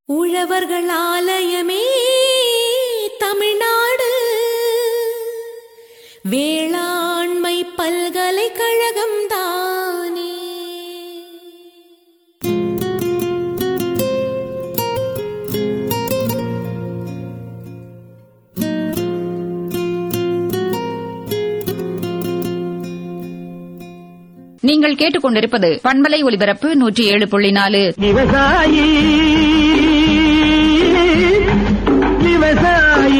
உழவர்கள் ஆலயமே தமிழ்நாடு வேளாண்மை பல்கலைக்கழகம் தானே நீங்கள் கேட்டுக்கொண்டிருப்பது பண்பலை ஒலிபரப்பு நூற்றி ஏழு புள்ளி நாலு விவசாயி விவசாயி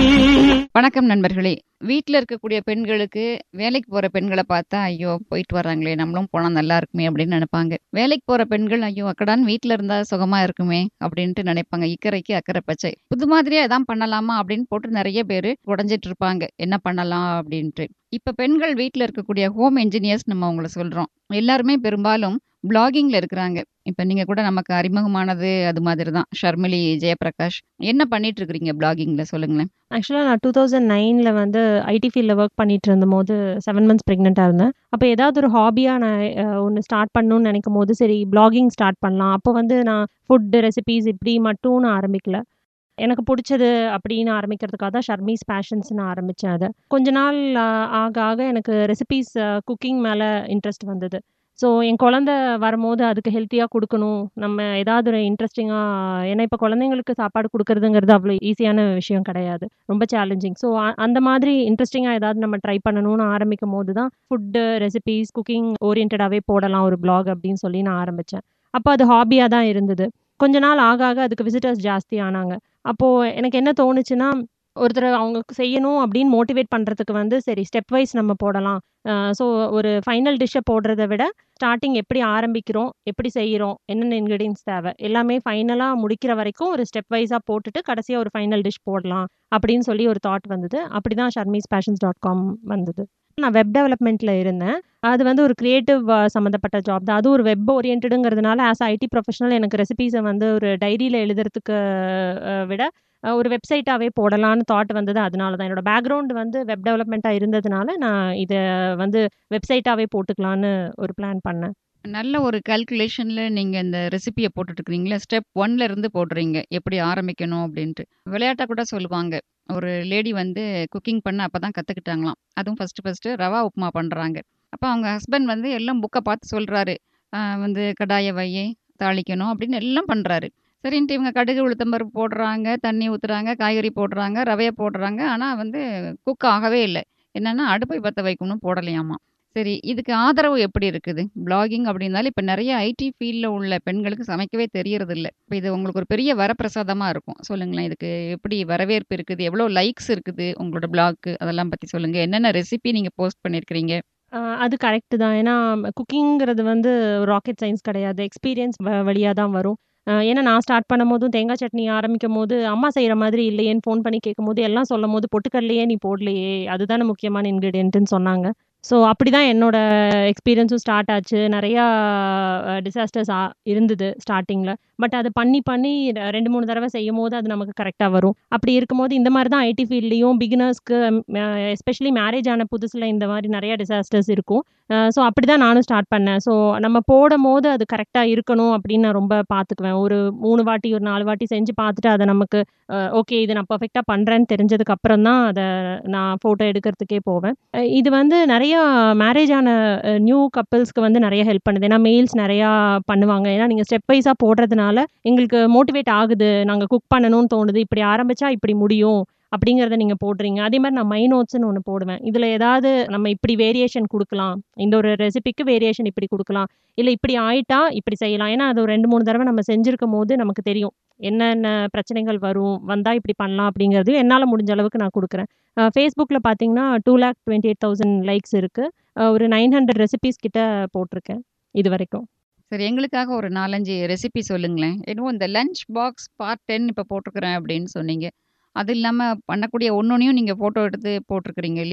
வணக்கம் நண்பர்களே வீட்டில் இருக்கக்கூடிய பெண்களுக்கு வேலைக்கு போற பெண்களை பார்த்தா ஐயோ போயிட்டு வர்றாங்களே நம்மளும் போனா நல்லா இருக்குமே அப்படின்னு நினைப்பாங்க வேலைக்கு போற பெண்கள் ஐயோ அக்கடான் வீட்டில் இருந்தா சுகமா இருக்குமே அப்படின்ட்டு நினைப்பாங்க இக்கரைக்கு அக்கறை பச்சை புது மாதிரியா எதாவது பண்ணலாமா அப்படின்னு போட்டு நிறைய பேர் உடஞ்சிட்டு இருப்பாங்க என்ன பண்ணலாம் அப்படின்ட்டு இப்ப பெண்கள் வீட்டில் இருக்கக்கூடிய ஹோம் என்ஜினியர்ஸ் நம்ம அவங்கள சொல்றோம் எல்லாருமே பெரும்பாலும் பிளாகிங்ல இருக்கிறாங்க இப்ப நீங்க கூட நமக்கு அறிமுகமானது அது மாதிரி தான் ஷர்மிளி ஜெயபிரகாஷ் என்ன பண்ணிட்டு இருக்கிறீங்க பிளாகிங்ல சொல்லுங்களேன் ஆக்சுவலாக நான் டூ தௌசண்ட் நைனில் வந்து ஐடி ஃபீல்டில் ஒர்க் பண்ணிட்டு இருந்தபோது செவன் மந்த்ஸ் ப்ரெக்னெண்ட்டாக இருந்தேன் அப்போ ஏதாவது ஒரு ஹாபியாக நான் ஒன்று ஸ்டார்ட் பண்ணணும்னு நினைக்கும் போது சரி பிளாகிங் ஸ்டார்ட் பண்ணலாம் அப்போ வந்து நான் ஃபுட்டு ரெசிபீஸ் இப்படி மட்டும் நான் ஆரம்பிக்கல எனக்கு பிடிச்சது அப்படின்னு ஆரம்பிக்கிறதுக்காக தான் ஷர்மீஸ் பேஷன்ஸ் நான் ஆரம்பித்தேன் அதை கொஞ்ச நாள் ஆ, ஆக ஆக எனக்கு ரெசிபீஸ் குக்கிங் மேலே இன்ட்ரெஸ்ட் வந்தது ஸோ என் குழந்த வரும்போது அதுக்கு ஹெல்த்தியாக கொடுக்கணும் நம்ம ஏதாவது ஒரு இன்ட்ரெஸ்டிங்காக ஏன்னா இப்போ குழந்தைங்களுக்கு சாப்பாடு கொடுக்கறதுங்கிறது அவ்வளோ ஈஸியான விஷயம் கிடையாது ரொம்ப சேலஞ்சிங் ஸோ அந்த மாதிரி இன்ட்ரெஸ்டிங்காக ஏதாவது நம்ம ட்ரை பண்ணணும்னு ஆரம்பிக்கும் போது தான் ஃபுட்டு ரெசிபீஸ் குக்கிங் ஓரியன்டாகவே போடலாம் ஒரு blog அப்படின்னு சொல்லி நான் ஆரம்பித்தேன் அப்போ அது ஹாபியாக தான் இருந்தது கொஞ்ச நாள் ஆக ஆக அதுக்கு விசிட்டர்ஸ் ஜாஸ்தி ஆனாங்க அப்போது எனக்கு என்ன தோணுச்சுன்னா ஒருத்தர் அவங்க செய்யணும் அப்படின்னு மோட்டிவேட் பண்ணுறதுக்கு வந்து சரி ஸ்டெப் வைஸ் நம்ம போடலாம் ஸோ ஒரு ஃபைனல் டிஷ்ஷை போடுறத விட ஸ்டார்டிங் எப்படி ஆரம்பிக்கிறோம் எப்படி செய்கிறோம் என்னென்ன இன்க்ரீடியன்ஸ் தேவை எல்லாமே ஃபைனலாக முடிக்கிற வரைக்கும் ஒரு ஸ்டெப் வைஸாக போட்டுட்டு கடைசியாக ஒரு ஃபைனல் டிஷ் போடலாம் அப்படின்னு சொல்லி ஒரு தாட் வந்தது அப்படி தான் ஷர்மீஸ் பேஷன்ஸ் டாட் காம் வந்தது நான் வெப் டெவலப்மெண்ட்டில் இருந்தேன் அது வந்து ஒரு க்ரியேட்டிவ் சம்மந்தப்பட்ட ஜாப் தான் அது ஒரு வெப் ஓரியன்டுங்கிறதுனால ஆஸ் ஐடி ப்ரொஃபஷனல் எனக்கு ரெசிபீஸை வந்து ஒரு டைரியில் எழுதுறதுக்கு அஹ், விட அஹ், ஒரு வெப்சைட்டாகவே போடலான்னு தாட் வந்தது அதனால தான் என்னோட பேக்ரவுண்ட் வந்து வெப் டெவலப்மெண்ட்டாக இருந்ததுனால நான் இதை வந்து வெப்சைட்டாகவே போட்டுக்கலான்னு ஒரு பிளான் பண்ணேன் நல்ல ஒரு கால்குலேஷன்ல நீங்க இந்த ரெசிபியை போட்டுட்டு இருக்கிறீங்களா ஸ்டெப் ஒன்ல இருந்து போடுறீங்க எப்படி ஆரம்பிக்கணும் அப்படின்ட்டு விளையாட்டா கூட சொல்லுவாங்க ஒரு லேடி வந்து குக்கிங் பண்ண அப்பதான் கத்துக்கிட்டாங்களாம் அதுவும் ஃபர்ஸ்ட் ஃபர்ஸ்ட் ரவா உப்புமா பண்றாங்க அப்போ அவங்க ஹஸ்பண்ட் வந்து எல்லாம் புக்கை பார்த்து சொல்றாரு ஆஹ் வந்து கடாயை வையே தாளிக்கணும் அப்படின்னு எல்லாம் பண்றாரு சரின்ட்டு இவங்க கடுகு உளுத்தம்பருப்பு போடுறாங்க தண்ணி ஊத்துறாங்க காய்கறி போடுறாங்க ரவையை போடுறாங்க ஆனா வந்து குக் ஆகவே இல்லை என்னன்னா அடுப்பை பற்ற வைக்கணும் போடலையாமா சரி இதுக்கு ஆதரவு எப்படி இருக்குது பிளாகிங் அப்படின்னாலும் இப்போ நிறைய ஐடி ஃபீல்டில் உள்ள பெண்களுக்கு சமைக்கவே தெரியறது இல்லை இப்போ இது உங்களுக்கு ஒரு பெரிய வரப்பிரசாதமாக இருக்கும் சொல்லுங்களேன் இதுக்கு எப்படி வரவேற்பு இருக்குது எவ்வளோ லைக்ஸ் இருக்குது உங்களோட பிளாக்கு அதெல்லாம் பற்றி சொல்லுங்கள் என்னென்ன ரெசிபி நீங்கள் போஸ்ட் பண்ணியிருக்கிறீங்க ஆஹ் அது கரெக்டு தான் ஏன்னா குக்கிங்கிறது வந்து ராக்கெட் சயின்ஸ் கிடையாது எக்ஸ்பீரியன்ஸ் வழியாக தான் வரும் ஆஹ் ஏன்னா நான் ஸ்டார்ட் பண்ணும் போதும் தேங்காய் சட்னி ஆரம்பிக்கும் போது அம்மா செய்கிற மாதிரி இல்லையேன்னு ஃபோன் பண்ணி கேட்கும் போது எல்லாம் சொல்லும் போது பொட்டுக்கடலையே நீ போடலையே அதுதானே முக்கியமான இன்க்ரீடியன்ட்டுன்னு சொன்னாங்க ஸோ அப்படி தான் என்னோட எக்ஸ்பீரியன்ஸும் ஸ்டார்ட் ஆச்சு நிறையா டிசாஸ்டர்ஸ் இருந்தது ஸ்டார்டிங்கில் பட் அது பண்ணி பண்ணி ர- ரெண்டு மூணு தடவை செய்யும் போது அது நமக்கு கரெக்டாக வரும் அப்படி இருக்கும்போது இந்த மாதிரி தான் ஐடி ஃபீல்ட்லேயும் பிகினர்ஸ்க்கு எஸ்பெஷலி மேரேஜ் ஆன புதுசில் இந்த மாதிரி நிறைய டிசாஸ்டர்ஸ் இருக்கும் ஸோ அப்படி தான் நானும் ஸ்டார்ட் பண்ணேன் ஸோ நம்ம போடும் போது அது கரெக்டாக இருக்கணும் அப்படின்னு நான் ரொம்ப பார்த்துக்குவேன் ஒரு மூணு வாட்டி ஒரு நாலு வாட்டி செஞ்சு பார்த்துட்டு அதை நமக்கு ஓகே இது நான் பர்ஃபெக்டாக பண்ணுறேன்னு தெரிஞ்சதுக்கு அப்புறம் தான் அதை நான் ஃபோட்டோ எடுக்கிறதுக்கே போவேன் அஹ் இது வந்து நிறைய மேரேஜ் ஆன நியூ கப்பிள்ஸ்க்கு வந்து நிறைய ஹெல்ப் பண்ணுது ஏன்னா மெயில்ஸ் நிறையா பண்ணுவாங்க ஏன்னா நீங்கள் ஸ்டெப் வைஸாக போடுறதுனால எங்களுக்கு மோட்டிவேட் ஆகுது நாங்கள் குக் பண்ணணும்னு தோணுது இப்படி ஆரம்பிச்சா இப்படி முடியும் அப்படிங்கிறத நீங்கள் போடுறீங்க அதே மாதிரி நான் மை நோட்ஸ்னு ஒன்று போடுவேன் இதில் ஏதாவது நம்ம இப்படி வேரியேஷன் கொடுக்கலாம் இந்த ஒரு ரெசிபிக்கு வேரியேஷன் இப்படி கொடுக்கலாம் இல்லை இப்படி ஆயிட்டா இப்படி செய்யலாம் ஏன்னா அது ஒரு ரெண்டு மூணு தடவை நம்ம செஞ்சிருக்கும் போது நமக்கு தெரியும் என்னென்ன பிரச்சனைகள் வரும் வந்தால் இப்படி பண்ணலாம் அப்படிங்கிறது என்னால் முடிஞ்ச அளவுக்கு நான் கொடுக்குறேன் ஃபேஸ்புக்கில் பார்த்தீங்கன்னா two lakh twenty eight thousand likes இருக்குது ஒரு நைன் ஹண்ட்ரட் ரெசிபீஸ் கிட்ட போட்டிருக்கேன் இது வரைக்கும் சரி எங்களுக்காக ஒரு நாலஞ்சு ரெசிபி சொல்லுங்களேன் என்னவோ இந்த லஞ்ச் பாக்ஸ் பார்ட் டென் இப்போ போட்டிருக்கிறேன் அப்படின்னு சொன்னீங்க அது இல்லாமல் பண்ணக்கூடிய ஒன்னொன்னையும் நீங்கள் ஃபோட்டோ எடுத்து போட்டிருக்கிறீங்க இல்லைங்களா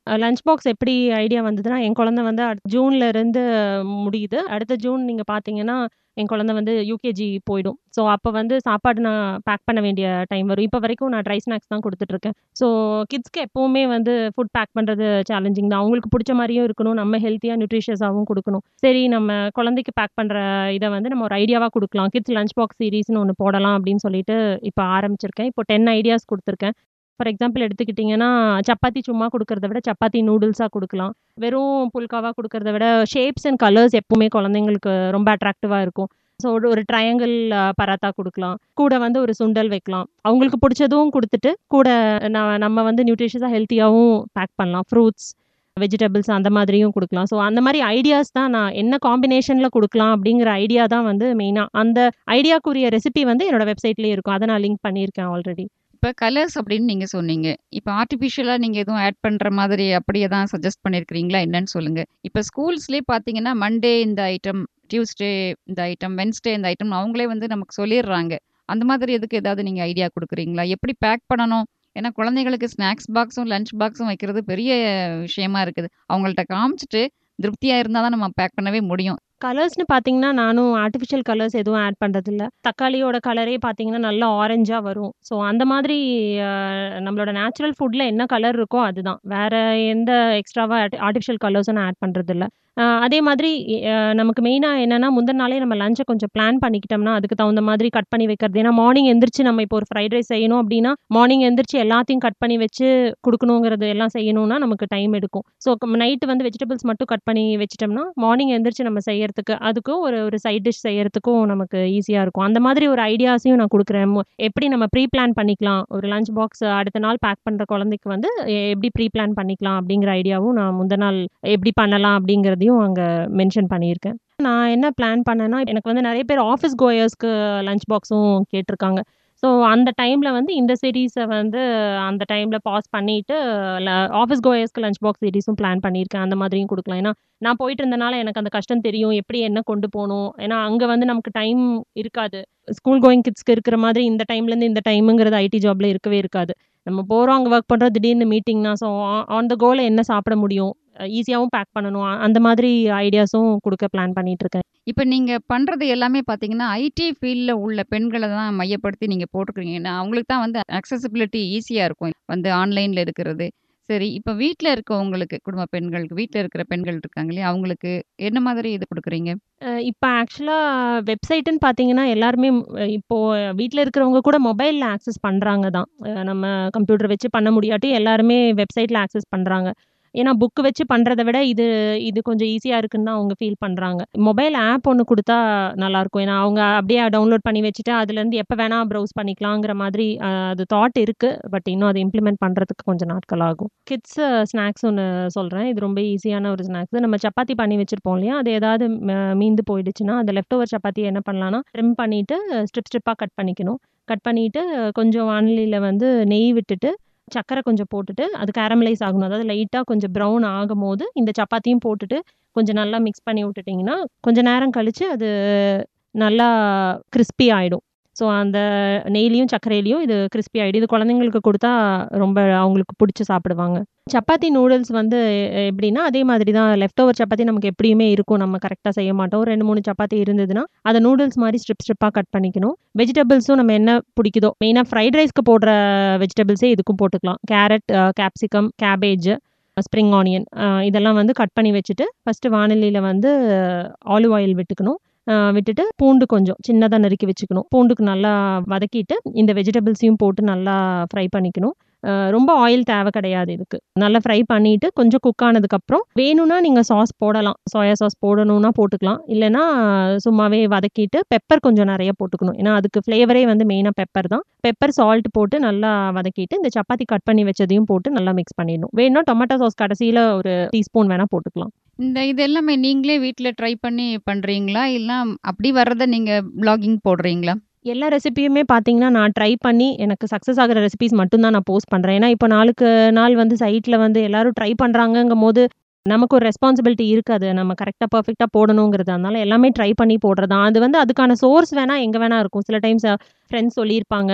லஞ்ச் பாக்ஸ் எப்படி ஐடியா வந்ததுன்னா, என் குழந்தை வந்து அடுத்த ஜூன்ல இருந்து முடியுது. அடுத்த ஜூன் நீங்க பார்த்தீங்கன்னா, என் குழந்தை வந்து யுகேஜி போயிடும். ஸோ, அப்ப வந்து சாப்பாடு நான் பேக் பண்ண வேண்டிய டைம் வரும். இப்ப வரைக்கும் நான் ட்ரை ஸ்நாக்ஸ் தான் குடுத்துட்டுருக்கேன். ஸோ, கிட்ஸ்க்கு எப்பவுமே வந்து ஃபுட் பேக் பண்றது சேலஞ்சிங் தான். அவங்களுக்கு புடிச்ச மாரியும் இருக்கணும். நம்ம ஹெல்த்தியா, நியூட்ரிஷியஸாவும் குடுக்கணும். சரி நம்ம குழந்தைக்கு பேக் பண்ற இத வந்து நம்ம ஒரு ஐடியாவா குடுக்கலாம். கிட்ஸ் லஞ்ச் பாக்ஸ் சீரிஸ்ன்னு ஒண்ணு போடலாம் அப்படின்னு சொல்லிட்டு இப்ப ஆரம்பிச்சிருக்கேன். இப்போ 10 ஐடியாஸ் குடுத்துருக்கேன். ஃபார் எக்ஸாம்பிள் எடுத்துக்கிட்டீங்கன்னா, சப்பாத்தி சும்மா குடுக்கறத விட சப்பாத்தி நூடுல்ஸா குடுக்கலாம். வெறும் புல்காவா குடுக்கறத விட ஷேப்ஸ் அண்ட் கலர்ஸ் எப்பவுமே குழந்தைங்களுக்கு ரொம்ப அட்ராக்டிவா இருக்கும். ஸோ, ஒரு ஒரு ட்ரையாங்கிள் பராத்தா குடுக்கலாம். கூட வந்து ஒரு சுண்டல் வைக்கலாம். அவங்களுக்கு புடிச்சதும் குடுத்துட்டு, கூட ந நம்ம வந்து நியூட்ரிஷியஸா, ஹெல்த்தியாவும் பேக் பண்ணலாம். ஃப்ரூட்ஸ், வெஜிடபிள்ஸ் அந்த மாதிரியும் குடுக்கலாம். ஸோ, அந்த மாரி ஐடியாஸ் தான் நான் என்ன காம்பினேஷன்ல குடுக்கலாம் அப்படிங்கிற ஐடியா தான் வந்து மெயினா. அந்த ஐடியாக்குரிய ரெசிபி வந்து என்னோட வெப்சைட்லயே இருக்கும். அத நான் லிங்க் பண்ணியிருக்கேன் ஆல்ரெடி. இப்ப கலர்ஸ் அப்படின்னு நீங்க சொன்னீங்க. இப்ப ஆர்டிஃபிஷியலா நீங்க எதுவும் ஆட் பண்ற மாதிரி அப்படி எதாவது சஜெஸ்ட் பண்ணியிருக்கிறீங்களா? என்னன்னு சொல்லுங்க. இப்ப ஸ்கூல்ஸ்லயே பார்த்தீங்கன்னா, மண்டே இந்த ஐட்டம், டியூஸ்டே இந்த ஐட்டம், வெட்னஸ்டே இந்த ஐட்டம் அவங்களே வந்து நமக்கு சொல்லிர்றாங்க. அந்த மாதிரி எதுக்கு ஏதாவது நீங்க ஐடியா குடுக்குறீங்களா? எப்படி பேக் பண்ணணும்? ஏன்னா குழந்தைகளுக்கு ஸ்நாக்ஸ் பாக்ஸும், லஞ்ச் பாக்ஸும் வைக்கிறது பெரிய விஷயமா இருக்குது. அவங்கள்ட்ட காமிச்சுட்டு திருப்தியா இருந்தா தான் நம்ம பேக் பண்ணவே முடியும். கலர்ஸ்ன்னு பார்த்தீங்கன்னா, நானும் ஆர்டிஃபிஷியல் கலர்ஸ் எதுவும் ஆட் பண்றதில்ல. தக்காளியோட கலரே பார்த்தீங்கன்னா, நல்லா ஆரஞ்சா வரும். ஸோ, அந்த மாதிரி அ நம்மளோட நேச்சுரல் ஃபுட்ல என்ன கலர் இருக்கோ அதுதான். வேற எந்த எக்ஸ்ட்ராவா ஆர்ட் ஆர்டிஃபிஷியல் கலர்ஸும் நான் ஆட் பண்றதில்ல. அ அதே மாதிரி அ நமக்கு மெயினா என்னன்னா, முந்தின நாளே நம்ம லஞ்ச கொஞ்சம் பிளான் பண்ணிக்கிட்டோம்னா, அதுக்கு தகுந்த மாதிரி கட் பண்ணி வைக்கிறது. ஏன்னா மார்னிங் எந்திரிச்சு நம்ம இப்போ ஒரு ஃப்ரைட் ரைஸ் செய்யணும் அப்படின்னா, மார்னிங் எந்திரிச்சு எல்லாத்தையும் கட் பண்ணி வச்சு குடுக்கணுங்கிறது எல்லாம் செய்யணும்னா, நமக்கு டைம் எடுக்கும். ஸோ, நைட்டு வந்து வெஜிடபிள்ஸ் மட்டும் கட் பண்ணி வச்சுட்டோம்னா, மார்னிங் எந்திரிச்சு நம்ம செய்யறதுக்கு, அதுக்கும் ஒரு ஒரு சைட் டிஷ் செய்யறதுக்கும் நமக்கு ஈஸியா இருக்கும். அந்த மாதிரி ஒரு ஐடியாஸையும் நான் குடுக்குறேன். மு எப்படி நம்ம ப்ரீ பிளான் பண்ணிக்கலாம். ஒரு லஞ்ச் பாக்ஸ் அடுத்த நாள் பேக் பண்ற குழந்தைக்கு வந்து எப்படி ப்ரீ பிளான் பண்ணிக்கலாம் அப்படிங்கிற ஐடியாவும் நான் முந்த நாள் எப்படி பண்ணலாம் அப்படிங்கிறதையும் அங்க மென்ஷன் பண்ணியிருக்கேன். நான் என்ன பிளான் பண்ணேன்னா, எனக்கு வந்து நெறைய பேர் ஆஃபீஸ் கோயர்ஸ்க்கு லஞ்ச் பாக்ஸும் கேட்டிருக்காங்க. ஸோ, அந்த டைம்ல வந்து இந்த சீரிஸ வந்து அந்த டைம்ல பாஸ் பண்ணிட்டு, ல ஆஃபீஸ் கோயர்ஸ்க்கு லஞ்ச் பாக்ஸ் சீரிஸும் பிளான் பண்ணியிருக்கேன். அந்த மாதிரியும் குடுக்கலாம். ஏன்னா, நான் போயிட்டு இருந்தனால எனக்கு அந்த கஷ்டம் தெரியும். எப்படி என்ன கொண்டு போணும். ஏன்னா, அங்க வந்து நமக்கு டைம் இருக்காது. ஸ்கூல் கோயிங் கிட்ஸ்க்கு இருக்கிற மாதிரி இந்த டைம்லேருந்து இந்த டைம்ங்கிறது ஐடி ஜாப்ல இருக்கவே இருக்காது. நம்ம போறோம், அங்க ஒர்க் பண்றோம், திடீர்னு மீட்டிங்னா, ஸோ ஆ ஆன் த கோல என்ன சாப்பிட முடியும். ஈஸியாவும் பேக் பண்ணணும். அந்த மாதிரி ஐடியாஸும் குடுக்க பிளான் பண்ணிட்டுருக்கேன். இப்ப நீங்க பண்றது எல்லாமே பார்த்தீங்கன்னா, ஐடி ஃபீல்ட்ல உள்ள பெண்கள தான் மையப்படுத்தி நீங்க போட்டுருக்கீங்க. ஏன்னா, அவங்களுக்கு தான் வந்து அக்சஸிபிலிட்டி ஈஸியா இருக்கும். வந்து ஆன்லைன்ல இருக்கிறது. சரி, இப்ப வீட்ல இருக்கவங்களுக்கு, குடும்ப பெண்களுக்கு, வீட்ல இருக்கிற பெண்கள் இருக்காங்க இல்லையா? அவங்களுக்கு என்ன மாதிரி இது குடுக்குறீங்க? அ இப்ப ஆக்சுவலா வெப்சைட்டுன்னு பார்த்தீங்கன்னா, எல்லாருமே இப்போ வீட்ல இருக்கிறவங்க கூட மொபைல்ல ஆக்சஸ் பண்றாங்க தான். அ நம்ம கம்ப்யூட்டர் வச்சு பண்ண முடியாட்டியும் எல்லாருமே வெப்சைட்ல ஆக்சஸ் பண்றாங்க. ஏன்னா, புக் வச்சு பண்றத விட இது இது கொஞ்சம் ஈஸியா இருக்குன்னு தான் அவங்க ஃபீல் பண்றாங்க. மொபைல் ஆப் ஒண்ணு குடுத்தா நல்லாயிருக்கும். ஏன்னா, அவங்க அப்படியே டவுன்லோட் பண்ணி வச்சுட்டு, அதுலேருந்து எப்ப வேணா ப்ரௌஸ் பண்ணிக்கலாங்கிற மாதிரி அ அது தாட் இருக்கு. பட் இன்னும் அத இம்ப்ளிமெண்ட் பண்றதுக்கு கொஞ்சம் நாட்கள் ஆகும். கிட்ஸ் ஸ்நாக்ஸ் ஒண்ணு சொல்றேன். இது ரொம்ப ஈஸியான ஒரு ஸ்நாக்ஸ். நம்ம சப்பாத்தி பண்ணி வச்சிருப்போம் இல்லையா? அது ஏதாவது ம மீந்து போயிடுச்சுன்னா, அந்த லெஃப்ட் ஓவர் சப்பாத்திய என்ன பண்ணலாம்னா, ட்ரிம் பண்ணிட்டு ஸ்ட்ரிப் ஸ்ட்ரிப்பா கட் பண்ணிக்கணும். கட் பண்ணிட்டு கொஞ்சம் வாணலியில வந்து நெய் விட்டுட்டு, சர்க்கரை கொஞ்சம் போட்டுட்டு, அது கேரமலைஸ் ஆகணும். அதாவது லைட்டா கொஞ்சம் ப்ரவுன் ஆகும்போது, இந்த சப்பாத்தியும் போட்டுட்டு, கொஞ்சம் நல்லா மிக்ஸ் பண்ணி விட்டுட்டீங்கன்னா, கொஞ்ச நேரம் கழிச்சு அது நல்லா கிரிஸ்பி ஆயிடும். ஸோ, அந்த நெய்லயும், சர்க்கரையிலயும் இது கிரிஸ்பி ஆயிடும். இது குழந்தைங்களுக்கு குடுத்தா ரொம்ப அவங்களுக்கு புடிச்சு சாப்பிடுவாங்க. சப்பாத்தி நூடுல்ஸ் வந்து எப்படின்னா, அதே மாதிரி தான் லெஃப்ட் ஓவர் சப்பாத்தி நமக்கு எப்படியுமே இருக்கும். நம்ம கரெக்ட்டா செய்ய மாட்டோம். 2, 3 சப்பாத்தி இருந்ததுன்னா, அத நூடுல்ஸ் மாரி ஸ்ட்ரிப் ஸ்ட்ரிப்பா கட் பண்ணிக்கணும். வெஜிடபிள்ஸும் நம்ம என்ன பிடிக்குதோ, மெயினா ஃப்ரைட் ரைஸ்க்கு போடுற வெஜிடபிள்ஸே இதுக்கும் போட்டுக்கலாம். Carrot, uh capsicum, cabbage, spring onion uh இதெல்லாம் வந்து கட் பண்ணி வச்சுட்டு, ஃபர்ஸ்ட்டு வாணலியில வந்து ஆலிவ் ஆயில் விட்டுக்கணும். அ விட்டுட்டு பூண்டு கொஞ்சம் சின்னதா நறுக்கி வச்சுக்கணும். பூண்டுக்கு நல்லா வதக்கிட்டு, இந்த வெஜிடபிள்ஸையும் போட்டு நல்லா ஃப்ரை பண்ணிக்கணும். அ ரொம்ப ஆயில் தேவை கிடையாது இதுக்கு. நல்லா ஃப்ரை பண்ணிட்டு, கொஞ்சம் குக் ஆனதுக்கப்புறம், வேணும்னா நீங்க சாஸ் போடலாம். சோயா சாஸ் போடணும்னா போட்டுக்கலாம். இல்லன்னா சும்மாவே வதக்கிட்டு, பெப்பர் கொஞ்சம் நெறைய போட்டுக்கணும். ஏன்னா, அதுக்கு ஃப்ளேவரே வந்து மெயினா பெப்பர் தான். பெப்பர், சால்ட் போட்டு நல்லா வதக்கிட்டு, இந்த சப்பாத்தி கட் பண்ணி வச்சதையும் போட்டு நல்லா மிக்ஸ் பண்ணிடணும். வேணும்னா டொமேட்டோ சாஸ் கடைசியில ஒரு டீஸ்பூன் வேணா போட்டுக்கலாம். இந்த இது எல்லாமே நீங்களே வீட்ல ட்ரை பண்ணி பண்றீங்களா? இல்ல அப்படி வர்றத நீங்க வ்ளாகிங் போடுறீங்களா? எல்லா ரெசிபியுமே பார்த்தீங்கன்னா, நான் ட்ரை பண்ணி எனக்கு சக்சஸ் ஆகுற ரெசிபீஸ் மட்டும் தான் நான் போஸ்ட் பண்றேன். ஏன்னா, இப்போ நாளுக்கு நாள் வந்து சைட்ல வந்து எல்லாரும் ட்ரை பண்றாங்கங்கும்போது, நமக்கு ஒரு ரெஸ்பான்சிபிலிட்டி இருக்கு. அது நம்ம கரெக்ட்டா, பெர்ஃபெக்ட்டா போடணுங்கிறது. அதனால எல்லாமே ட்ரை பண்ணி போடுறது தான். அது வந்து அதுக்கான சோர்ஸ் வேணா எங்க வேணா இருக்கும். சில டைம்ஸ் ஃப்ரெண்ட்ஸ் சொல்லியிருப்பாங்க.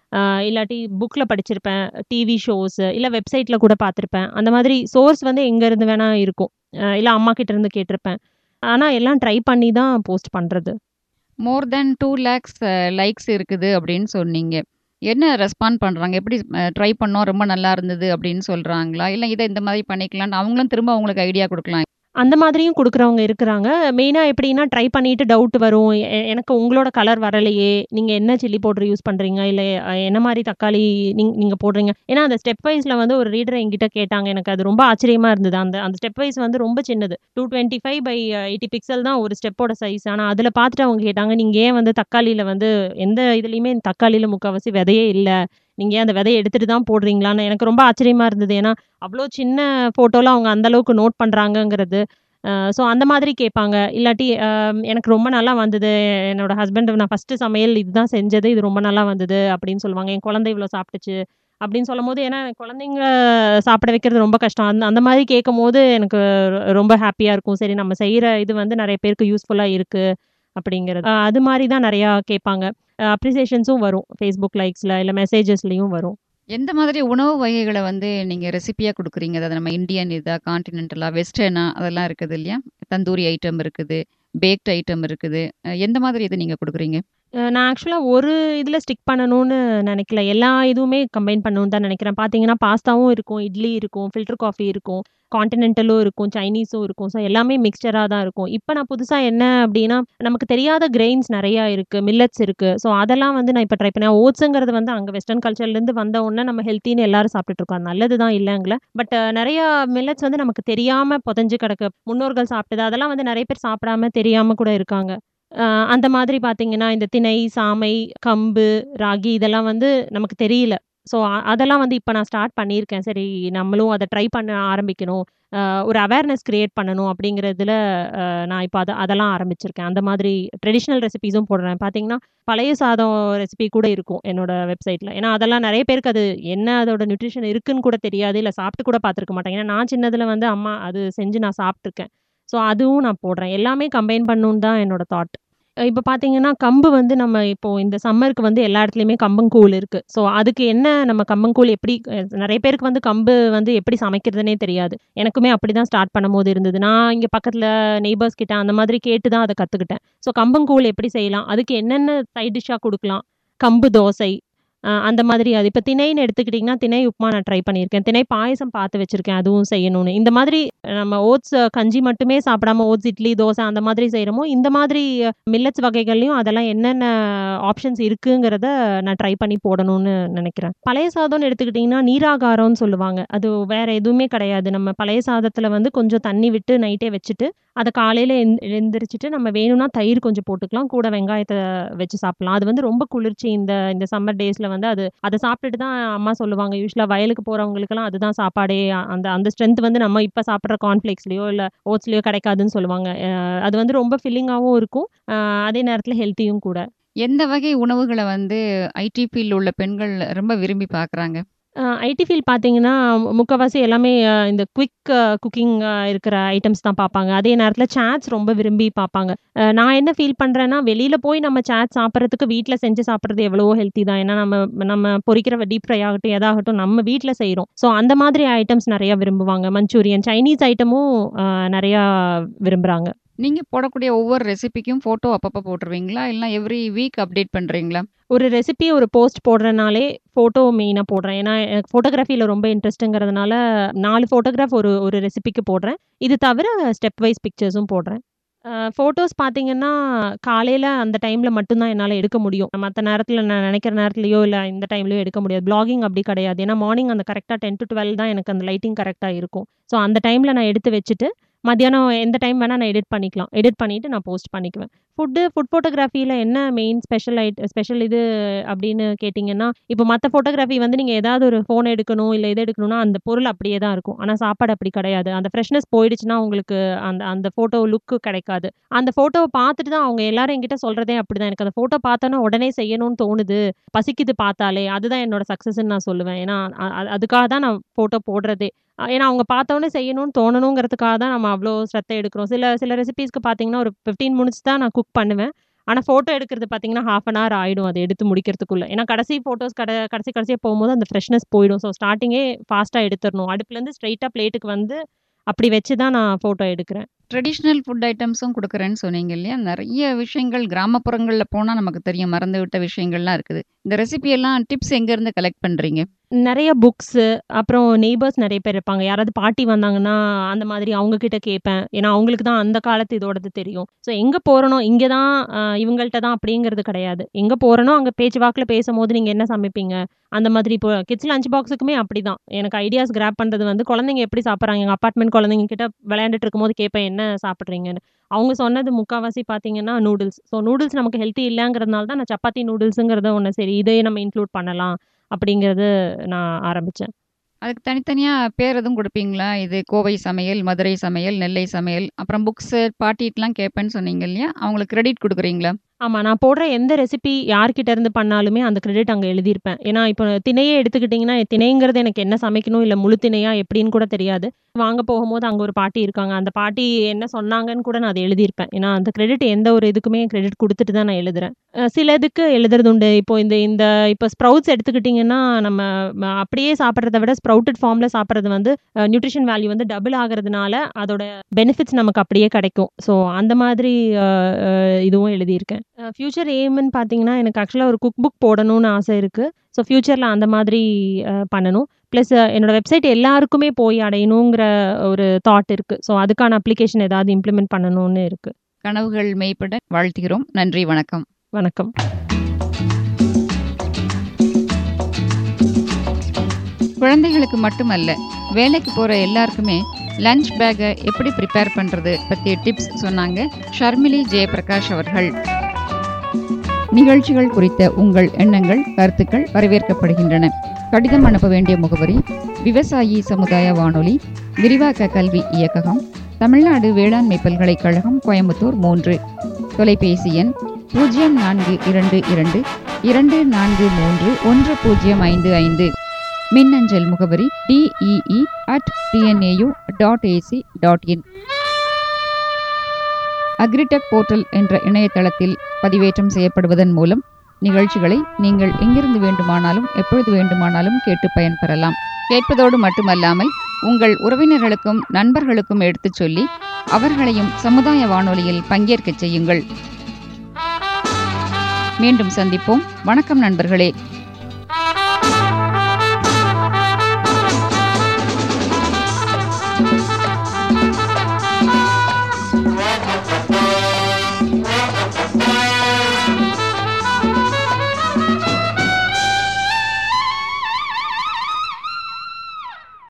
அ இல்லாட்டி புக்ல படிச்சிருப்பேன். டிவி ஷோஸ் இல்ல வெப்சைட்ல கூட பார்த்துருப்பேன். அந்த மாதிரி சோர்ஸ் வந்து எங்க இருந்து வேணா இருக்கும். அ இல்ல அம்மா கிட்ட இருந்து கேட்டிருப்பேன். ஆனா எல்லாம் ட்ரை பண்ணி தான் போஸ்ட் பண்றது. மோர் தென் 2 லேக்ஸ் லைக்ஸ் இருக்குது அப்படின்னு சொன்னீங்க. என்ன ரெஸ்பாண்ட் பண்றாங்க? எப்படி அ ட்ரை பண்ணோம், ரொம்ப நல்லா இருந்தது அப்படின்னு சொல்றாங்களா? இல்ல இத இந்த மாதிரி பண்ணிக்கலாம்ன்னு அவங்களும் திரும்ப உங்களுக்கு ஐடியா குடுக்கலாம். அந்த மாதிரியும் குடுக்குறவங்க இருக்கிறாங்க. மெயினா எப்படின்னா ட்ரை பண்ணிட்டு டவுட் வரும். எ எனக்கு உங்களோட கலர் வரலையே! நீங்க என்ன சில்லி பவுடர் யூஸ் பண்றீங்க? இல்ல அ என்ன மாரி தக்காளி நீங் நீங்க போடுறீங்க? ஏன்னா அந்த ஸ்டெப் வைஸ்ல வந்து ஒரு ரீடர் என்கிட்ட கேட்டாங்க. எனக்கு அது ரொம்ப ஆச்சரியமா இருந்தது. அந்த அந்த ஸ்டெப் வைஸ் வந்து ரொம்ப சின்னது. 225 பை 80 பிக்சல் தான் ஒரு ஸ்டெப்போட சைஸ். ஆனா அதுல பார்த்துட்டு அவங்க கேட்டாங்க, "நீங்க ஏன் வந்து தக்காளில வந்து எந்த இதுலயுமே தக்காளில முக்காவாசி விதையே இல்ல. நீங்க ஏன் அந்த விதைய எடுத்துட்டு தான் போடுறீங்களான்னு?" எனக்கு ரொம்ப ஆச்சரியமா இருந்தது. ஏன்னா அவ்ளோ சின்ன ஃபோட்டோல அவங்க அந்த அளவுக்கு நோட் பண்றாங்கங்கிறது. அ ஸோ அந்த மாதிரி கேட்பாங்க. இல்லாட்டி அ எனக்கு ரொம்ப நல்லா வந்தது. என்னோட ஹஸ்பண்ட் நான் ஃபர்ஸ்ட்டு சமையல் இதுதான் செஞ்சது. இது ரொம்ப நல்லா வந்தது அப்படின்னு சொல்லுவாங்க. என் குழந்தை இவ்வளோ சாப்பிட்டுச்சு அப்படின்னு சொல்லும்போது ஏன்னா குழந்தைங்கள சாப்பிட வைக்கிறது ரொம்ப கஷ்டம். அந்த அந்த மாதிரி கேட்கும்போது எனக்கு ரொம்ப ஹேப்பியா இருக்கும். சரி நம்ம செய்ற இது வந்து நெறைய பேருக்கு யூஸ்ஃபுல்லா இருக்கு அப்படிங்கிறது. அ அது மாரி தான் நெறையா கேட்பாங்க. அ அப்ரிசியேஷன்ஸும் வரும். Facebook லைக்ஸ்ல இல்ல மெசேஜஸ்லயும் வரும். எந்த மாதிரி உணவு வகைகள வந்து நீங்க ரெசிபியா குடுக்குறீங்க? அதாவது நம்ம இந்தியன் இதா, கான்டினென்டலா, வெஸ்டர்னா அதெல்லாம் இருக்குது இல்லையா? தந்தூரி ஐட்டம் இருக்குது, பேக்ட் ஐட்டம் இருக்குது. அ எந்த மாதிரி இது நீங்க குடுக்குறீங்க? அ நான் ஆக்சுவலா ஒரு இதுல ஸ்டிக் பண்ணணும்னு நெனைக்கல. எல்லா இதுவுமே கம்பைன் பண்ணணும்னு தான் நெனைக்கிறேன். பார்த்தீங்கன்னா பாஸ்தாவும் இருக்கும், இட்லி இருக்கும், ஃபில்டர் காஃபி இருக்கும், கான்டினென்டலும் இருக்கும், சைனீஸும் இருக்கும். ஸோ எல்லாமே மிக்ஸ்சரா தான் இருக்கும். இப்ப நான் புதுசா என்ன அப்படின்னா, நமக்கு தெரியாத கிரெயின்ஸ் நெறையா இருக்கு. மில்லட்ஸ் இருக்கு. ஸோ அதெல்லாம் வந்து நான் இப்ப ட்ரை பண்ணேன். ஓட்ஸுங்கிறது வந்து அங்க வெஸ்டர்ன் கல்ச்சர்லேருந்து வந்த உடனே நம்ம ஹெல்த்தின்னு எல்லாரும் சாப்பிட்டுட்டு இருக்கோம். அது நல்லது தான் இல்லங்கல. பட் நெறையா மில்லட்ஸ் வந்து நமக்கு தெரியாம புதைஞ்சு கிடக்கு. முன்னோர்கள் சாப்பிட்டது. அதெல்லாம் வந்து நெறைய பேர் சாப்பிடாம தெரியாம கூட இருக்காங்க. அ அந்த மாதிரி பார்த்தீங்கன்னா, இந்த திணை, சாமை, கம்பு, ராகி இதெல்லாம் வந்து நமக்கு தெரியல. ஸோ அ அதெல்லாம் வந்து இப்ப நான் ஸ்டார்ட் பண்ணியிருக்கேன். சரி நம்மளும் அத ட்ரை பண்ண ஆரம்பிக்கணும். அ ஒரு அவேர்னஸ் கிரியேட் பண்ணணும் அப்படிங்கிறதுல அ நான் இப்ப அத அதெல்லாம் ஆரம்பிச்சிருக்கேன். அந்த மாதிரி ட்ரெடிஷனல் ரெசிபீஸும் போடுறேன். பார்த்தீங்கன்னா, பழைய சாதம் ரெசிபி கூட இருக்கும் என்னோட வெப்சைட்ல. ஏன்னா அதெல்லாம் நெறைய பேருக்கு அது என்ன அதோட நியூட்ரிஷன் இருக்குன்னு கூட தெரியாது. இல்ல சாப்பிட்டு கூட பார்த்துருக்க மாட்டாங்க. ஏன்னா நான் சின்னதுல வந்து அம்மா அது செஞ்சு நான் சாப்பிட்டுருக்கேன். ஸோ அதுவும் நான் போடுறேன். எல்லாமே கம்பைன் பண்ணணும்னு தான் என்னோட தாட். இப்ப பார்த்தீங்கன்னா, கம்பு வந்து நம்ம இப்போ இந்த சம்மருக்கு வந்து எல்லா இடத்துலயுமே கம்பங்கூழ் இருக்கு. ஸோ அதுக்கு என்ன நம்ம கம்பங்கூழ் எப்படி அ நெறைய பேருக்கு வந்து கம்பு வந்து எப்படி சமைக்கிறதுன்னே தெரியாது. எனக்குமே அப்படிதான் ஸ்டார்ட் பண்ணும்போது இருந்தது. நான் இங்க பக்கத்துல நெய்பர்ஸ் கிட்ட அந்த மாதிரி கேட்டு தான் அத கத்துக்கிட்டேன். ஸோ கம்பங்கூழ் எப்படி செய்யலாம்? அதுக்கு என்னென்ன சைட் டிஷ்ஷா குடுக்கலாம்? கம்பு தோசை, அ அந்த மாதிரி அது இப்ப திணைன்னு எடுத்துக்கிட்டீங்கன்னா, திணை உப்புமா நான் ட்ரை பண்ணியிருக்கேன். திணை பாயசம் பார்த்து வச்சிருக்கேன். அதுவும் செய்யணும்னு. இந்த மாதிரி நம்ம ஓட்ஸ் கஞ்சி மட்டுமே சாப்பிடாம ஓட்ஸ் இட்லி, தோசை அந்த மாதிரி செய்றோமோ, இந்த மாதிரி மில்லட்ஸ் வகைகள்லயும் அதெல்லாம் என்னென்ன ஆப்ஷன்ஸ் இருக்குங்கிறத நான் ட்ரை பண்ணி போடணும்னு நெனைக்கிறேன். பழைய சாதம்னு எடுத்துக்கிட்டீங்கன்னா, நீராகாரம்னு சொல்லுவாங்க. அது வேற எதுவுமே கிடையாது. நம்ம பழைய சாதத்துல வந்து கொஞ்சம் தண்ணி விட்டு நைட்டே வச்சுட்டு, அத காலையில எந் எந்திரிச்சுட்டு நம்ம வேணும்னா தயிர் கொஞ்சம் போட்டுக்கலாம். கூட வெங்காயத்த வச்சு சாப்பிடலாம். அது வந்து ரொம்ப குளிர்ச்சி இந்த இந்த சம்மர் டேஸ்ல வந்து அது அத சாப்பிட்டுட்டு தான் அம்மா சொல்லுவாங்க. யூசுவலா வயலுக்கு போறவங்களுக்கெல்லாம் அதுதான் சாப்பாடே. அந்த அந்த ஸ்ட்ரென்த் வந்து நம்ம இப்ப சாப்பிடுற கார்ன்ஃப்ளேக்ஸ்லயோ இல்ல ஓட்ஸ்லயோ கிடைக்காதுன்னு சொல்லுவாங்க. அ அது வந்து ரொம்ப ஃபில்லிங்காவும் இருக்கும். அ அதே நேரத்துல ஹெல்த்தியும் கூட. எந்த வகை உணவுகள வந்து ஐடி ஃபீல்ட்ல உள்ள பெண்கள் ரொம்ப விரும்பி பார்க்குறாங்க? அ ஐடி ஃபீல்ட் பார்த்தீங்கன்னா, முக்காவாசி எல்லாமே அ இந்த குயிக் குக்கிங் இருக்கிற ஐட்டம்ஸ் தான் பார்ப்பாங்க. அதே நேரத்துல சாட்ஸ் ரொம்ப விரும்பி பார்ப்பாங்க. அ நான் என்ன ஃபீல் பண்றேன்னா, வெளியில போய் நம்ம சாட் சாப்பிடுறதுக்கு வீட்ல செஞ்சு சாப்பிடுறது எவ்வளவோ ஹெல்த்தி தான். ஏன்னா நம்ம நம்ம பொரிக்கிற டீப் ஃப்ரை ஆகட்டும், எதாகட்டும் நம்ம வீட்ல செய்றோம். ஸோ அந்த மாதிரி ஐட்டம்ஸ் நெறையா விரும்புவாங்க. மஞ்சூரியன், சைனீஸ் ஐட்டமும் அ நெறையா விரும்புறாங்க. நீங்க போடக்கூடிய ஒவ்வொரு ரெசிபிக்கும் ஃபோட்டோ அப்பப்ப போட்டுருவீங்களா? இல்ல எவ்ரி வீக் அப்டேட் பண்றீங்களா? ஒரு ரெசிபி ஒரு போஸ்ட் போடுறனாலே ஃபோட்டோ மெயினா போடுறேன். ஏன்னா எனக்கு ஃபோட்டோகிராஃபில ரொம்ப இன்ட்ரெஸ்ட்ங்கிறதுனால 4 ஃபோட்டோகிராஃப் ஒரு ஒரு ரெசிபிக்கு போடுறேன். இது தவிர ஸ்டெப் வைஸ் பிக்சர்ஸும் போடுறேன். அ ஃபோட்டோஸ் பார்த்தீங்கன்னா, காலையில அந்த டைம்ல மட்டும் தான் என்னால எடுக்க முடியும். மத்த நேரத்துல நான் நெனைக்கிற நேரத்துலயோ, இல்ல இந்த டைம்லயோ எடுக்க முடியாது. ப்ளாகிங் அப்படி கிடையாது. ஏன்னா மார்னிங் அந்த கரெக்ட்டா 10-12 தான் எனக்கு அந்த லைட்டிங் கரெக்ட்டா இருக்கும். ஸோ அந்த டைம்ல நான் எடுத்து வச்சுட்டு, மத்தியானம் எந்த டைம் வேணா நான் எடிட் பண்ணிக்கலாம். எடிட் பண்ணிட்டு நான் போஸ்ட் பண்ணிக்குவேன். ஃபுட்டு ஃபுட் ஃபோட்டோகிராஃபில என்ன மெயின் ஸ்பெஷல் ஐட் ஸ்பெஷல் இது அப்படின்னு கேட்டீங்கன்னா, இப்போ மத்த ஃபோட்டோகிராஃபி வந்து நீங்க ஏதாவது ஒரு ஃபோன் எடுக்கணும், இல்ல இது எடுக்கணும்னா அந்த பொருள் அப்படியே தான் இருக்கும். ஆனா சாப்பாடு அப்படி கிடையாது. அந்த ஃப்ரெஷ்னஸ் போயிடுச்சுன்னா உங்களுக்கு அந்த அந்த ஃபோட்டோ லுக் கிடைக்காது. அந்த ஃபோட்டோவ பார்த்துட்டு தான் அவங்க எல்லாரும் என்கிட்ட சொல்றதே அப்படிதான். எனக்கு அந்த ஃபோட்டோ பார்த்தோனே உடனே செய்யணும்னு தோணுது. பசிக்குது பார்த்தாலே. அதுதான் என்னோட சக்சஸ்ன்னு நான் சொல்லுவேன். ஏன்னா அ அ அதுக்காக தான் நான் ஃபோட்டோ போடுறதே. ஏன்னா அவங்க பார்த்தோனே செய்யணும்னு தோணணுங்கிறதுக்காக தான் நம்ம அவ்ளோ ஸ்ரத்த எடுக்கிறோம். சில சில ரெசிபீஸ்க்கு பார்த்தீங்கன்னா, ஒரு 15 மினிட்ஸ் தான் நான் குக் பண்ணுவேன். ஆனா ஃபோட்டோ எடுக்கிறது பார்த்தீங்கன்னா, ஹாஃப் அன் ஹவர் ஆயிடும் அத எடுத்து முடிக்கிறதுக்குள்ள. ஏன்னா கடைசி ஃபோட்டோஸ் கட கடைசி கடைசியா போகும்போது அந்த ஃப்ரெஷ்னஸ் போயிடும். ஸோ ஸ்டார்ட்டிங்கே ஃபாஸ்ட்டா எடுத்துறணும். அடுப்புலேருந்து ஸ்ட்ரெயிட்டா பிளேட்டுக்கு வந்து அப்படி வச்சு தான் நான் ஃபோட்டோ எடுக்கிறேன். ட்ரெடிஷ்னல் ஃபுட் ஐட்டம்ஸும் குடுக்குறேன்னு சொன்னீங்க இல்லையா? நெறைய விஷயங்கள் கிராமப்புறங்கள்ல போனா நமக்கு தெரியும். மறந்துவிட்ட விஷயங்கள்லாம் இருக்குது. இந்த ரெசிபி எல்லாம் டிப்ஸ் எங்கேருந்து கலெக்ட் பண்றீங்க? நெறைய புக்ஸு, அப்புறம் நெய்பர்ஸ் நெறைய பேர் இருப்பாங்க. யாராவது பாட்டி வந்தாங்கன்னா, அந்த மாதிரி அவங்க கிட்ட கேட்பேன். ஏன்னா அவங்களுக்கு தான் அந்த காலத்து இதோடது தெரியும். ஸோ எங்க போறனோ, இங்க தான் அ இவங்கள்ட்ட தான் அப்படிங்கிறது கிடையாது. எங்க போறனோ அங்க பேச்சு வாக்குல பேசும்போது நீங்க என்ன சமைப்பீங்க? அந்த மாதிரி இப்போ கிட்ஸ் லஞ்ச் பாக்ஸுக்குமே அப்படிதான். எனக்கு ஐடியாஸ் கிராப் பண்றது வந்து குழந்தைங்க எப்படி சாப்பிடுறாங்க? எங்க அபார்ட்மெண்ட் குழந்தைங்க கிட்ட விளையாண்டுட்டு இருக்கும்போது கேட்பேன், என்ன சாப்பிடுறீங்கன்னு? அவங்க சொன்னது முக்காவாசி பார்த்தீங்கன்னா, நூடுல்ஸ். ஸோ நூடுல்ஸ் நமக்கு ஹெல்த்தி இல்லங்கிறதுனால தான் நான் சப்பாத்தி நூடுல்ஸுங்கிறத ஒண்ணு சரி இதையே நம்ம இன்க்ளூட் பண்ணலாம். அப்படிங்கிறது நான் ஆரம்பிச்சேன். அதுக்கு தனித்தனியா பேர் எதுவும் குடுப்பீங்களா? இது கோவை சமையல், மதுரை சமையல், நெல்லை சமையல், அப்புறம் புக்ஸு, பாட்டிட்டலாம் கேட்பேன்னு சொன்னீங்க இல்லையா? அவங்களுக்கு கிரெடிட் குடுக்குறீங்களா? ஆமா. நான் போடுற எந்த ரெசிபி யார்கிட்ட இருந்து பண்ணாலுமே அந்த கிரெடிட் அங்க எழுதியிருப்பேன். ஏன்னா இப்போ திணையே எடுத்துக்கிட்டீங்கன்னா, திணைங்கிறது எனக்கு என்ன சமைக்கணும், இல்ல முழு திணையா எப்படின்னு கூட தெரியாது. வாங்க போகும்போது அங்க ஒரு பாட்டி இருக்காங்க. அந்த பாட்டி என்ன சொன்னாங்கன்னு கூட நான் அத எழுதியிருப்பேன். ஏன்னா அந்த கிரெடிட் எந்த ஒரு இதுக்குமே கிரெடிட் குடுத்துட்டு தான் நான் எழுதுறேன். அ சிலதுக்கு எழுதுறது உண்டு. இப்போ இந்த இந்த இப்போ ஸ்ப்ரவுட்ஸ் எடுத்துக்கிட்டீங்கன்னா, நம்ம ம அப்படியே சாப்பிடுறத விட ஸ்ப்ரவுட்டட் ஃபார்ம்ல சாப்பிடுறது வந்து அ நியூட்ரிஷன் வேல்யூ வந்து டபுள் ஆகுறதுனால, அதோட பெனிஃபிட்ஸ் நமக்கு அப்படியே கிடைக்கும். ஸோ அந்த மாதிரி அ அ இதுவும் எழுதியிருக்கேன். அ ஃபியூச்சர் எய்ம்ன்னு பார்த்தீங்கன்னா, எனக்கு ஆக்சுவலா ஒரு குக் புக் போடணும்னு ஆசை இருக்கு. ஸோ ஃபியூச்சர்ல அந்த மாதிரி அ பண்ணணும். பிளஸ் என்னோட வெப்சைட் எல்லாருக்குமே போய் அடையணுங்கிற ஒரு தாட் இருக்கு. ஸோ அதுக்கான அப்ளிகேஷன் ஏதாவது இம்ப்ளிமெண்ட் பண்ணணும்னு இருக்கு. கனவுகள் மெய்ப்பட வாழ்த்துகிறோம். நன்றி, வணக்கம். வணக்கம். குழந்தைகளுக்கு மட்டுமல்ல, வேலைக்கு போற எல்லாருக்குமே லஞ்ச் பேக்க எப்படி பிரிப்பேர் பண்றது பத்திய டிப்ஸ் சொன்னாங்க ஷர்மிளி ஜெயபிரகாஷ் அவர்கள். நிகழ்ச்சிகள் குறித்த உங்கள் எண்ணங்கள், கருத்துக்கள் வரவேற்கப்படுகின்றன. கடிதம் அனுப்ப வேண்டிய முகவரி விவசாயி சமுதாய வானொலி, விரிவாக்க கல்வி இயக்ககம், தமிழ்நாடு வேளாண்மை பல்கலைக்கழகம், கோயம்புத்தூர் மூன்று. தொலைபேசி எண் பூஜ்ஜியம் நான்கு இரண்டு இரண்டு இரண்டு நான்கு மூன்று ஒன்று பூஜ்ஜியம் ஐந்து ஐந்து. மின்னஞ்சல் முகவரி DEE at TNAU dot AC dot in. Agritech portal என்ற இணையதளத்தில் பதிவேற்றம் செய்யப்படுவதன் மூலம் நிகழ்ச்சிகளை நீங்கள் எங்கிருந்து வேண்டுமானாலும் எப்பொழுது வேண்டுமானாலும் கேட்டு பயன்பெறலாம். கேட்பதோடு மட்டுமல்லாமல் உங்கள் உறவினர்களுக்கும் நண்பர்களுக்கும் எடுத்துச் சொல்லி அவர்களையும் சமுதாய வானொலியில் பங்கேற்கச் செய்யுங்கள். மீண்டும் சந்திப்போம். வணக்கம் நண்பர்களே.